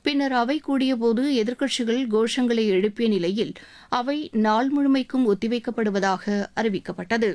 பின்னர் அவை கூடியபோது எதிர்க்கட்சிகள் கோஷங்களை எழுப்பிய நிலையில் அவை நாள் முழுமைக்கும் ஒத்திவைக்கப்படுவதாக அறிவிக்கப்பட்டது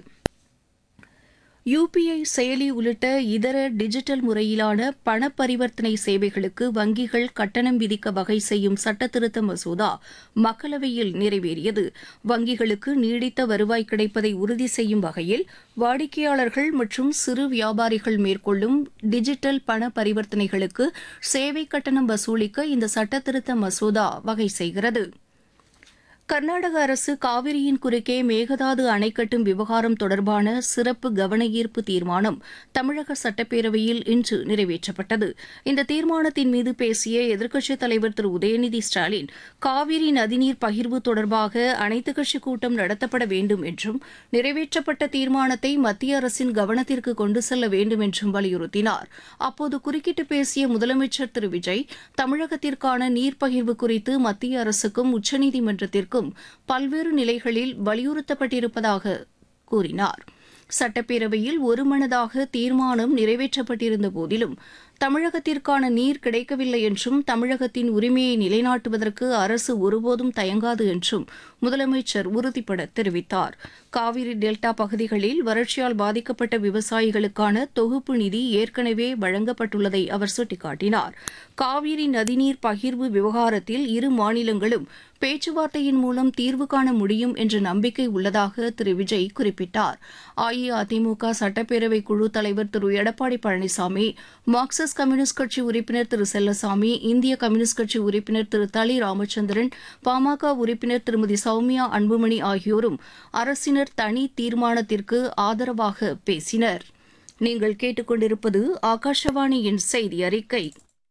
யுபிஐ செயலி உள்ளிட்ட இதர டிஜிட்டல் முறையிலான பண பரிவர்த்தனை சேவைகளுக்கு வங்கிகள் கட்டணம் விதிக்க வகை செய்யும் சட்டத்திருத்த மசோதா மக்களவையில் நிறைவேறியது வங்கிகளுக்கு நீடித்த வருவாய் கிடைப்பதை உறுதி செய்யும் வகையில் வாடிக்கையாளர்கள் மற்றும் சிறு வியாபாரிகள் மேற்கொள்ளும் டிஜிட்டல் பண பரிவர்த்தனைகளுக்கு சேவை கட்டணம் வசூலிக்க இந்த சட்டத்திருத்த மசோதா வகை செய்கிறது கர்நாடக அரசு காவிரியின் குறுக்கே மேகதாது அணை கட்டும் விவகாரம் தொடர்பான சிறப்பு கவன ஈர்ப்பு தீர்மானம் தமிழக சட்டப்பேரவையில் இன்று நிறைவேற்றப்பட்டது இந்த தீர்மானத்தின் மீது பேசிய எதிர்க்கட்சித் தலைவர் திரு உதயநிதி ஸ்டாலின் காவிரி நதிநீர் பகிர்வு தொடர்பாக அனைத்துக் கட்சி கூட்டம் நடத்தப்பட வேண்டும் என்றும் நிறைவேற்றப்பட்ட தீர்மானத்தை மத்திய அரசின் கவனத்திற்கு கொண்டு செல்ல வேண்டும் என்றும் வலியுறுத்தினார் அப்போது குறுக்கிட்டு பேசிய முதலமைச்சர் திரு விஜய் தமிழகத்திற்கான நீர் பகிர்வு குறித்து மத்திய அரசுக்கும் உச்சநீதிமன்றத்திற்கும் பல்வேறு நிலைகளில் வலியுறுத்தப்பட்டிருப்பதாக கூறினார் சட்டப்பேரவையில் ஒருமனதாக தீர்மானம் நிறைவேற்றப்பட்டிருந்த போதிலும் தமிழகத்திற்கான நீர் கிடைக்கவில்லை என்றும் தமிழகத்தின் உரிமையை நிலைநாட்டுவதற்கு அரசு ஒருபோதும் தயங்காது என்றும் முதலமைச்சர் உறுதிபட தெரிவித்தார் காவிரி டெல்டா பகுதிகளில் வறட்சியால் பாதிக்கப்பட்ட விவசாயிகளுக்கான தொகுப்பு நிதி ஏற்கனவே வழங்கப்பட்டுள்ளதை அவர் சுட்டிக்காட்டினார் காவிரி நதிநீர் பகிர்வு விவகாரத்தில் இரு மாநிலங்களும் பேச்சுவார்த்தையின் மூலம் தீர்வு காண முடியும் என்ற நம்பிக்கை உள்ளதாக திரு விஜய் குறிப்பிட்டார் அஇஅதிமுக சட்டப்பேரவை குழு தலைவர் திரு எடப்பாடி பழனிசாமி மார்க்சிஸ்ட் கம்யூனிஸ்ட் கட்சி உறுப்பினர் திரு செல்லசாமி இந்திய கம்யூனிஸ்ட் கட்சி உறுப்பினர் திரு தளி ராமச்சந்திரன் பாமக உறுப்பினர் திருமதி சௌமியா அன்புமணி ஆகியோரும் அரசினர் தனி தீர்மானத்திற்கு ஆதரவாக பேசினர் நீங்கள் கேட்டுக்கொண்டிருப்பது ஆகாஷவாணியின் செய்தி அறிக்கை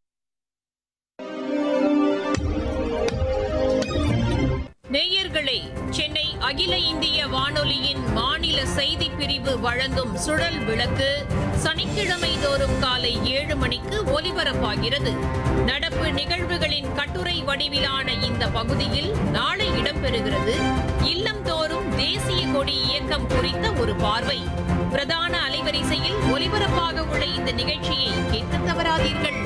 நேயர்களே சென்னை அகில இந்திய வானொலியின் மாநில செய்தி பிரிவு வழங்கும் சுழல் விளக்கு சனிக்கிழமை தோறும் காலை ஏழு மணிக்கு ஒலிபரப்பாகிறது நடப்பு நிகழ்வுகளின் கட்டுரை வடிவிலான இந்த பகுதியில் நாளை இடம்பெறுகிறது இல்லந்தோறும் தேசிய கொடி இயக்கம் குறித்த ஒரு பார்வை பிரதான அலைவரிசையில் ஒலிபரப்பாக உள்ள இந்த நிகழ்ச்சியை கேட்க தவறாதீர்கள்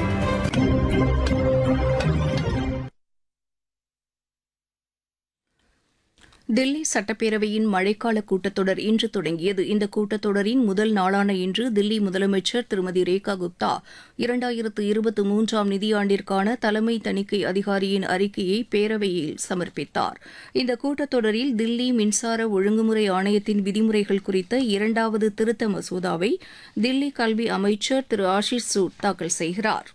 தில்லி சட்டப்பேரவையின் மழைக்கால கூட்டத்தொடர் இன்று தொடங்கியது இந்த கூட்டத்தொடரின் முதல் நாளான இன்று தில்லி முதலமைச்சர் திருமதி ரேகா குப்தா இரண்டாயிரத்து இருபத்தி மூன்றாம் நிதியாண்டிற்கான தலைமை தணிக்கை அதிகாரியின் அறிக்கையை பேரவையில் சமர்ப்பித்தார் இந்த கூட்டத்தொடரில் தில்லி மின்சார ஒழுங்குமுறை ஆணையத்தின் விதிமுறைகள் குறித்த இரண்டாவது திருத்த மசோதாவை தில்லி கல்வி அமைச்சர் திரு ஆஷிஷ் சூட் தாக்கல் செய்கிறார்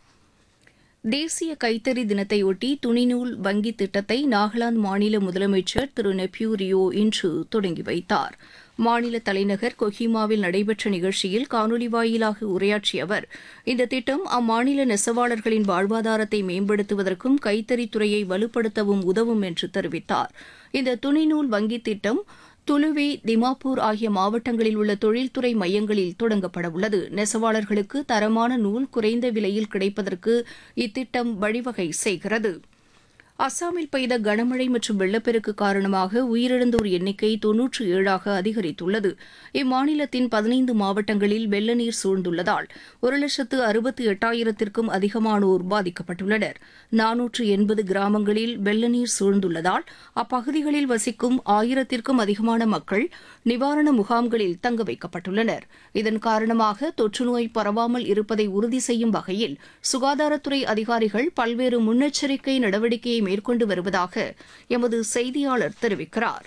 தேசிய கைத்தறி தினத்தையொட்டி துணிநூல் வங்கி திட்டத்தை நாகாலாந்து மாநில முதலமைச்சர் திரு நெப்யூ ரியோ இன்று தொடங்கி வைத்தார் மாநில தலைநகர் கொஹிமாவில் நடைபெற்ற நிகழ்ச்சியில் காணொலி வாயிலாக உரையாற்றிய அவர் இந்த திட்டம் அம்மாநில நெசவாளர்களின் வாழ்வாதாரத்தை மேம்படுத்துவதற்கும் கைத்தறித்துறையை வலுப்படுத்தவும் உதவும் என்று தெரிவித்தார் இந்த துணிநூல் வங்கி திட்டம் துலுவி திமாப்பூர் ஆகிய மாவட்டங்களில் உள்ள தொழில்துறை மையங்களில் தொடங்கப்பட உள்ளது நெசவாளர்களுக்கு தரமான நூல் குறைந்த விலையில் கிடைப்பதற்கு இத்திட்டம் வழிவகை செய்கிறது அஸ்ஸாமில் பெய்த கனமழை மற்றும் வெள்ளப்பெருக்கு காரணமாக உயிரிழந்தோர் எண்ணிக்கை தொன்னூற்று ஏழாக அதிகரித்துள்ளது இம்மாநிலத்தின் பதினைந்து மாவட்டங்களில் வெள்ள நீர் சூழ்ந்துள்ளதால் ஒரு லட்சத்து அறுபத்தி எட்டாயிரத்திற்கும் அதிகமானோர் பாதிக்கப்பட்டுள்ளனர் நானூற்று எண்பது கிராமங்களில் வெள்ள நீர் சூழ்ந்துள்ளதால் அப்பகுதிகளில் வசிக்கும் ஆயிரத்திற்கும் அதிகமான மக்கள் நிவாரண முகாம்களில் தங்க வைக்கப்பட்டுள்ளனர் இதன் காரணமாக தொற்றுநோய் பரவாமல் இருப்பதை உறுதி செய்யும் வகையில் சுகாதாரத்துறை அதிகாரிகள் பல்வேறு முன்னெச்சரிக்கை நடவடிக்கையை மேற்கொண்டு வருவதாக எமது செய்தியாளர் தெரிவிக்கிறார்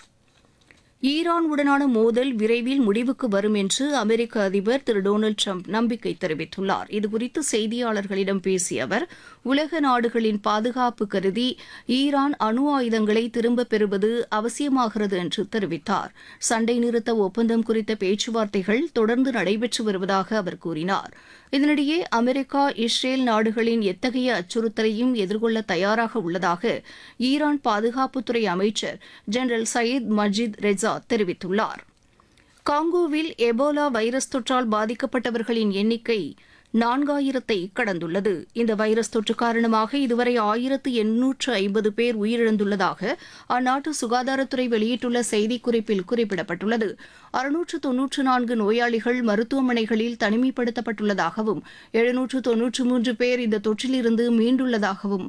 ஈரான் உடனான மோதல் விரைவில் முடிவுக்கு வரும் என்று அமெரிக்க அதிபர் திரு டொனால்டு ட்ரம்ப் நம்பிக்கை தெரிவித்துள்ளார் இதுகுறித்து செய்தியாளர்களிடம் பேசிய அவர் உலக நாடுகளின் பாதுகாப்பு கருதி ஈரான் அணு ஆயுதங்களை திரும்பப் பெறுவது அவசியமாகிறது என்று தெரிவித்தார் சண்டை நிறுத்த ஒப்பந்தம் குறித்த பேச்சுவார்த்தைகள் தொடர்ந்து நடைபெற்று வருவதாக அவர் கூறினார் இதனிடையே அமெரிக்கா இஸ்ரேல் நாடுகளின் எத்தகைய அச்சுறுத்தலையும் எதிர்கொள்ள தயாராக உள்ளதாக ஈரான் பாதுகாப்புத்துறை அமைச்சர் ஜெனரல் சயீத் மஜித் ரெஜா தெரிவித்துள்ளார் காங்கோவில் எபோலா வைரஸ் தொற்றால் பாதிக்கப்பட்டவர்களின் எண்ணிக்கை நான்காயிரத்தை கடந்துள்ளது இந்த வைரஸ் தொற்று காரணமாக இதுவரை ஆயிரத்து எண்ணூற்று ஐம்பது பேர் உயிரிழந்துள்ளதாக அந்நாட்டு சுகாதாரத்துறை வெளியிட்டுள்ள செய்திக்குறிப்பில் குறிப்பிடப்பட்டுள்ளது அறுநூற்று தொன்னூற்று நான்கு நோயாளிகள் மருத்துவமனைகளில் தனிமைப்படுத்தப்பட்டுள்ளதாகவும் எழுநூற்று தொன்னூற்று மூன்று பேர் இந்த தொற்றிலிருந்து மீண்டுள்ளதாகவும்